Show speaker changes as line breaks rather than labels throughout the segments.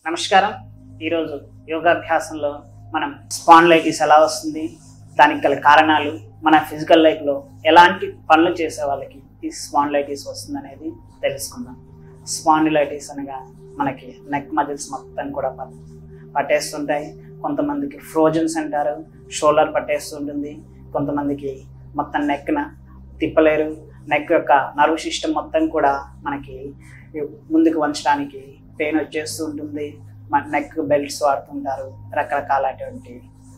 నమస్కారం ఈరోజు యోగాభ్యాసంలో మనం స్పాండ్లైటిస్ ఎలా వస్తుంది దానికి గల కారణాలు మన ఫిజికల్ లైఫ్లో ఎలాంటి పనులు చేసే వాళ్ళకి ఈ స్పాండ్లైటిస్ వస్తుంది అనేది తెలుసుకుందాం స్పాండిలైటిస్ అనగా మనకి నెక్ మజిల్స్ మొత్తం కూడా పట్- పట్టేస్తుంటాయి కొంతమందికి ఫ్రోజన్స్ అంటారు షోల్డర్ పట్టేస్తుంటుంది కొంతమందికి మొత్తం నెక్న తిప్పలేరు నెక్ యొక్క నర్వ్ సిస్టమ్ మొత్తం కూడా మనకి ముందుకు వంచడానికి పెయిన్ వచ్చేస్తూ ఉంటుంది మన నెక్ బెల్ట్స్ వాడుతుంటారు రకరకాలటువంటి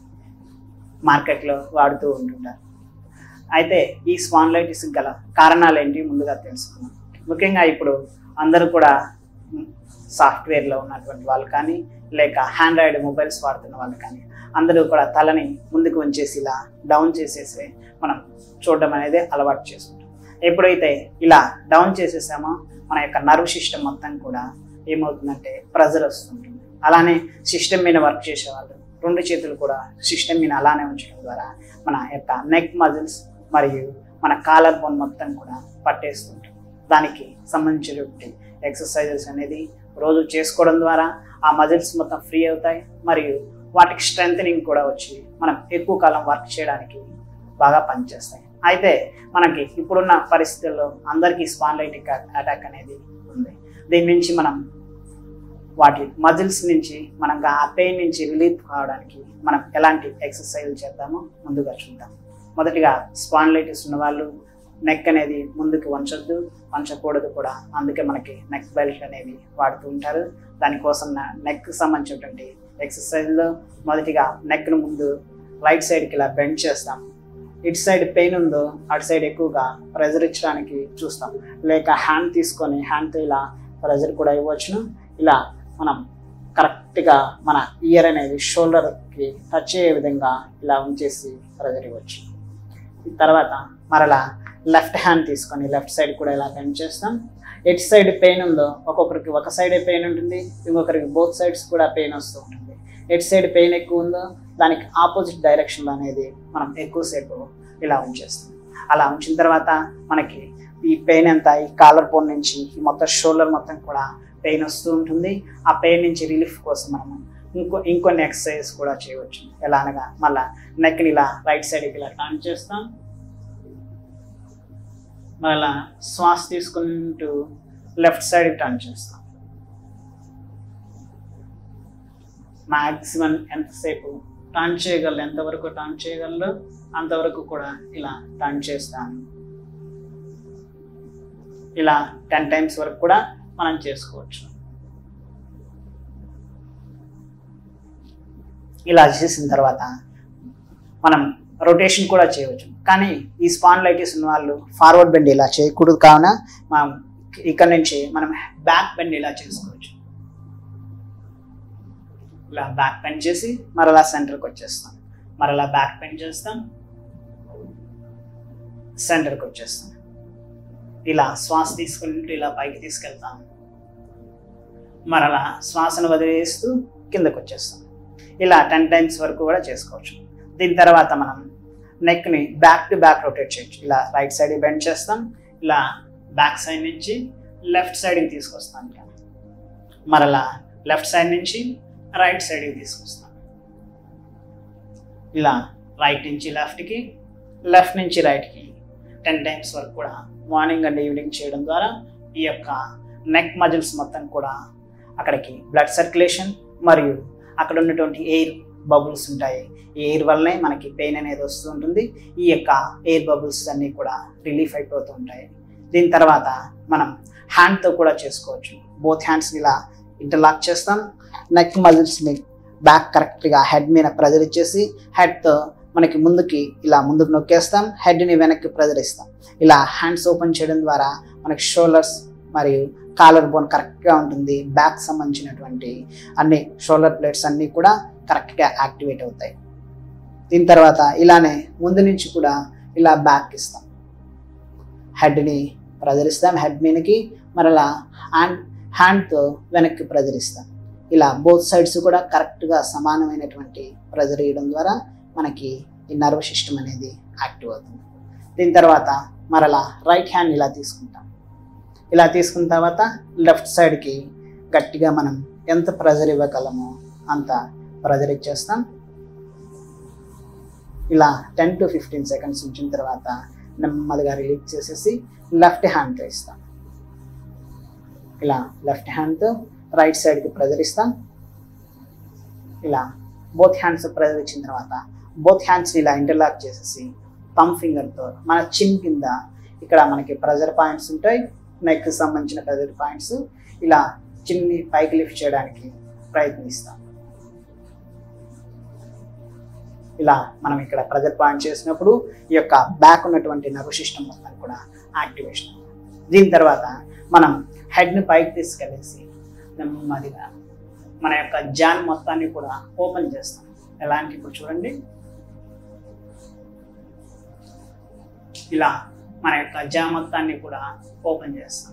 మార్కెట్లో వాడుతూ ఉంటుంటారు అయితే ఈ స్పాన్లైటిస్ గల కారణాలు ఏంటి ముందుగా తెలుసుకుందాం ముఖ్యంగా ఇప్పుడు అందరూ కూడా సాఫ్ట్వేర్లో ఉన్నటువంటి వాళ్ళు కానీ లేక హ్యాండ్ రైడ్ మొబైల్స్ వాడుతున్న వాళ్ళు కానీ అందరూ కూడా తలని ముందుకు ఉంచేసి ఇలా డౌన్ చేసేసి మనం చూడడం అనేది అలవాటు చేసుకుంటాం ఎప్పుడైతే ఇలా డౌన్ చేసేసామో మన యొక్క నర్వ్ సిస్టమ్ మొత్తం కూడా ఏమవుతుందంటే ప్రెజర్ వస్తుంటుంది అలానే సిస్టమ్ మీద వర్క్ చేసేవాళ్ళు రెండు చేతులు కూడా సిస్టమ్ మీద అలానే ఉంచడం ద్వారా మన యొక్క నెక్ మజిల్స్ మరియు మన కాలర్ బోన్ మొత్తం కూడా పట్టేస్తుంటుంది దానికి సంబంధించినటువంటి ఎక్సర్సైజెస్ అనేది రోజు చేసుకోవడం ద్వారా ఆ మజిల్స్ మొత్తం ఫ్రీ అవుతాయి మరియు వాటికి స్ట్రెంగ్ కూడా వచ్చి మనం ఎక్కువ కాలం వర్క్ చేయడానికి బాగా పనిచేస్తాయి అయితే మనకి ఇప్పుడున్న పరిస్థితుల్లో అందరికీ స్పాన్లైటిక్ అటాక్ అనేది ఉంది దీని నుంచి మనం వాటి మజిల్స్ నుంచి మనం ఆ పెయిన్ నుంచి రిలీఫ్ కావడానికి మనం ఎలాంటి ఎక్సర్సైజ్ చేద్దామో ముందుగా చూద్దాం మొదటిగా స్పాన్లైటిస్ ఉన్న వాళ్ళు నెక్ అనేది ముందుకు వంచొద్దు వంచకూడదు కూడా అందుకే మనకి నెక్ బెల్ట్ అనేవి వాడుతూ ఉంటారు దానికోసం నెక్ సంబంధించినటువంటి ఎక్సర్సైజ్లో మొదటిగా నెక్ను ముందు రైట్ సైడ్కి ఇలా బెండ్ చేస్తాం ఇటు సైడ్ పెయిన్ ఉందో అటు సైడ్ ఎక్కువగా ప్రెజర్ ఇచ్చడానికి చూస్తాం లేక హ్యాండ్ తీసుకొని హ్యాండ్తో ఇలా ప్రెజర్ కూడా ఇవ్వచ్చును ఇలా మనం కరెక్ట్గా మన ఇయర్ అనేది షోల్డర్కి టచ్ అయ్యే విధంగా ఇలా ఉంచేసి ప్రెజర్ ఇవ్వచ్చు తర్వాత మరలా లెఫ్ట్ హ్యాండ్ తీసుకొని లెఫ్ట్ సైడ్ కూడా ఇలా బెండ్ చేస్తాం ఎటు సైడ్ పెయిన్ ఉందో ఒక్కొక్కరికి ఒక సైడే పెయిన్ ఉంటుంది ఇంకొకరికి బోత్ సైడ్స్ కూడా పెయిన్ వస్తూ ఉంటుంది ఎటు సైడ్ పెయిన్ ఎక్కువ ఉందో దానికి ఆపోజిట్ డైరెక్షన్లో అనేది మనం ఎక్కువసేపు ఇలా ఉంచేస్తాం అలా ఉంచిన తర్వాత మనకి ఈ పెయిన్ అంతా ఈ కాలర్ పోన్ నుంచి ఈ మొత్తం షోల్డర్ మొత్తం కూడా పెయిన్ వస్తూ ఉంటుంది ఆ పెయిన్ నుంచి రిలీఫ్ కోసం మనము ఇంకో ఇంకొన్ని ఎక్సర్సైజ్ కూడా చేయవచ్చు ఎలా అనగా మళ్ళా నెక్ని ఇలా రైట్ సైడ్కి ఇలా టర్న్ చేస్తాం మళ్ళా శ్వాస తీసుకుంటూ లెఫ్ట్ సైడ్ టర్న్ చేస్తాం మ్యాక్సిమం ఎంతసేపు టర్న్ చేయగలరు ఎంతవరకు టర్న్ చేయగలరు అంతవరకు కూడా ఇలా టర్న్ చేస్తాను ఇలా టెన్ టైమ్స్ వరకు కూడా మనం చేసుకోవచ్చు ఇలా చేసిన తర్వాత మనం రొటేషన్ కూడా చేయవచ్చు కానీ ఈ స్పాన్లైటిస్ ఉన్న వాళ్ళు ఫార్వర్డ్ బెండ్ ఇలా చేయకూడదు కావున మనం ఇక్కడ నుంచి మనం బ్యాక్ బెండ్ ఇలా చేసుకోవచ్చు ఇలా బ్యాక్ బెండ్ చేసి మరలా సెంటర్కి వచ్చేస్తాం మరలా బ్యాక్ బెండ్ చేస్తాం సెంటర్కి వచ్చేస్తాం ఇలా శ్వాస తీసుకుంటూ ఇలా పైకి తీసుకెళ్తాం మరలా శ్వాసను వదిలేస్తూ కిందకు వచ్చేస్తాం ఇలా టెన్ టైమ్స్ వరకు కూడా చేసుకోవచ్చు దీని తర్వాత మనం నెక్ని బ్యాక్ టు బ్యాక్ రొటేట్ చేయొచ్చు ఇలా రైట్ సైడ్ బెండ్ చేస్తాం ఇలా బ్యాక్ సైడ్ నుంచి లెఫ్ట్ సైడ్కి తీసుకొస్తాం ఇలా మరలా లెఫ్ట్ సైడ్ నుంచి రైట్ సైడ్కి తీసుకొస్తాం ఇలా రైట్ నుంచి లెఫ్ట్కి లెఫ్ట్ నుంచి రైట్కి టెన్ టైమ్స్ వరకు కూడా మార్నింగ్ అండ్ ఈవినింగ్ చేయడం ద్వారా ఈ యొక్క నెక్ మజిల్స్ మొత్తం కూడా అక్కడికి బ్లడ్ సర్క్యులేషన్ మరియు అక్కడ ఉన్నటువంటి ఎయిర్ బబుల్స్ ఉంటాయి ఈ ఎయిర్ వల్లనే మనకి పెయిన్ అనేది వస్తూ ఉంటుంది ఈ యొక్క ఎయిర్ బబుల్స్ అన్నీ కూడా రిలీఫ్ అయిపోతూ ఉంటాయి దీని తర్వాత మనం హ్యాండ్తో కూడా చేసుకోవచ్చు బోత్ హ్యాండ్స్ ఇలా ఇంటర్లాక్ చేస్తాం నెక్ మజిల్స్ని బ్యాక్ కరెక్ట్గా హెడ్ మీద ప్రెజర్ ఇచ్చేసి హెడ్తో మనకి ముందుకి ఇలా ముందుకు నొక్కేస్తాం హెడ్ని వెనక్కి ప్రెజర్ ఇస్తాం ఇలా హ్యాండ్స్ ఓపెన్ చేయడం ద్వారా మనకి షోల్డర్స్ మరియు కాలర్ బోన్ కరెక్ట్గా ఉంటుంది బ్యాక్ సంబంధించినటువంటి అన్ని షోల్డర్ ప్లేట్స్ అన్నీ కూడా కరెక్ట్గా యాక్టివేట్ అవుతాయి దీని తర్వాత ఇలానే ముందు నుంచి కూడా ఇలా బ్యాక్ ఇస్తాం హెడ్ని ప్రజరిస్తాం హెడ్ మీదకి మరలా హ్యాండ్ హ్యాండ్తో వెనక్కి ప్రజరిస్తాం ఇలా బోత్ సైడ్స్ కూడా కరెక్ట్గా సమానమైనటువంటి ప్రెజర్ ఇవ్వడం ద్వారా మనకి ఈ నర్వ్ సిస్టమ్ అనేది యాక్టివ్ అవుతుంది దీని తర్వాత మరలా రైట్ హ్యాండ్ ఇలా తీసుకుంటాం ఇలా తీసుకున్న తర్వాత లెఫ్ట్ సైడ్కి గట్టిగా మనం ఎంత ప్రెజర్ ఇవ్వగలమో అంత ప్రెజర్ ఇచ్చేస్తాం ఇలా టెన్ టు ఫిఫ్టీన్ సెకండ్స్ ఉంచిన తర్వాత నెమ్మదిగా రిలీజ్ చేసేసి లెఫ్ట్ హ్యాండ్తో ఇస్తాం ఇలా లెఫ్ట్ హ్యాండ్తో రైట్ సైడ్కి ప్రెజర్ ఇస్తాం ఇలా బోత్ హ్యాండ్స్ ప్రెజర్ ఇచ్చిన తర్వాత బోత్ హ్యాండ్స్ని ఇలా ఇంటర్లాక్ చేసేసి థమ్ ఫింగర్తో మన చిన్ కింద ఇక్కడ మనకి ప్రెజర్ పాయింట్స్ ఉంటాయి నెక్కి సంబంధించిన ప్రెజర్ పాయింట్స్ ఇలా చిన్ని పైకి లిఫ్ట్ చేయడానికి ప్రయత్నిస్తాం ఇలా మనం ఇక్కడ ప్రెజర్ పాయింట్ చేసినప్పుడు ఈ యొక్క బ్యాక్ ఉన్నటువంటి నర్వ్ సిస్టమ్ మొత్తం కూడా యాక్టివేషన్ దీని తర్వాత మనం హెడ్ని పైకి తీసుకెళ్ళేసి నెమ్మదిగా మన యొక్క జాన్ మొత్తాన్ని కూడా ఓపెన్ చేస్తాం ఎలాంటి ఇప్పుడు చూడండి ఇలా మన యొక్క జా మొత్తాన్ని కూడా ఓపెన్ చేస్తాం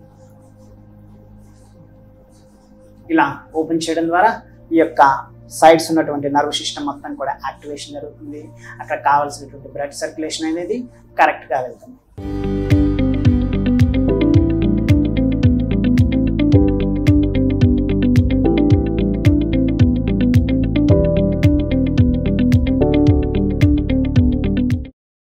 ఇలా ఓపెన్ చేయడం ద్వారా ఈ యొక్క సైడ్స్ ఉన్నటువంటి నర్వ్ సిస్టమ్ మొత్తం కూడా యాక్టివేషన్ జరుగుతుంది అక్కడ కావాల్సినటువంటి బ్లడ్ సర్క్యులేషన్ అనేది కరెక్ట్గా వెళ్తుంది